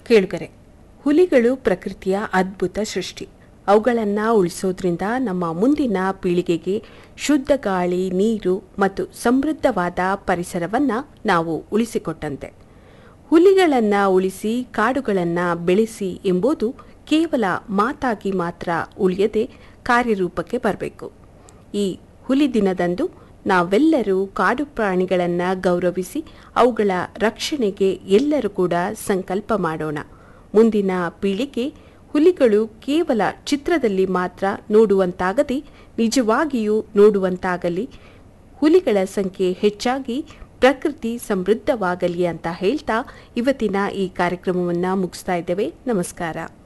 ಕೇಳುಗರೆ ಹುಲಿಗಳು ಪ್ರಕೃತಿಯ ಅದ್ಭುತ ಸೃಷ್ಟಿ ಅವುಗಳನ್ನು ಉಳಿಸೋದ್ರಿಂದ ನಮ್ಮ ಮುಂದಿನ ಪೀಳಿಗೆಗೆ ಶುದ್ಧ ಗಾಳಿ ನೀರು ಮತ್ತು ಸಮೃದ್ಧವಾದ ಪರಿಸರವನ್ನು ನಾವು ಉಳಿಸಿಕೊಟ್ಟಂತೆ ಹುಲಿಗಳನ್ನು ಉಳಿಸಿ ಕಾಡುಗಳನ್ನು ಬೆಳೆಸಿ ಎಂಬುದು ಕೇವಲ ಮಾತಾಗಿ ಮಾತ್ರ ಉಳಿಯದೆ ಕಾರ್ಯರೂಪಕ್ಕೆ ಬರಬೇಕು ಈ ಹುಲಿ ದಿನದಂದು ನಾವೆಲ್ಲರೂ ಕಾಡು ಪ್ರಾಣಿಗಳನ್ನು ಗೌರವಿಸಿ ಅವುಗಳ ರಕ್ಷಣೆಗೆ ಎಲ್ಲರೂ ಕೂಡ ಸಂಕಲ್ಪ ಮಾಡೋಣ ಮುಂದಿನ ಪೀಳಿಗೆ ಹುಲಿಗಳು ಕೇವಲ ಚಿತ್ರದಲ್ಲಿ ಮಾತ್ರ ನೋಡುವಂತಾಗದೆ ನಿಜವಾಗಿಯೂ ನೋಡುವಂತಾಗಲಿ ಹುಲಿಗಳ ಸಂಖ್ಯೆ ಹೆಚ್ಚಾಗಿ ಪ್ರಕೃತಿ ಸಮೃದ್ಧವಾಗಲಿ ಅಂತ ಹೇಳ್ತಾ ಇವತ್ತಿನ ಈ ಕಾರ್ಯಕ್ರಮವನ್ನು ಮುಗಿಸ್ತಾ ಇದ್ದೇವೆ ನಮಸ್ಕಾರ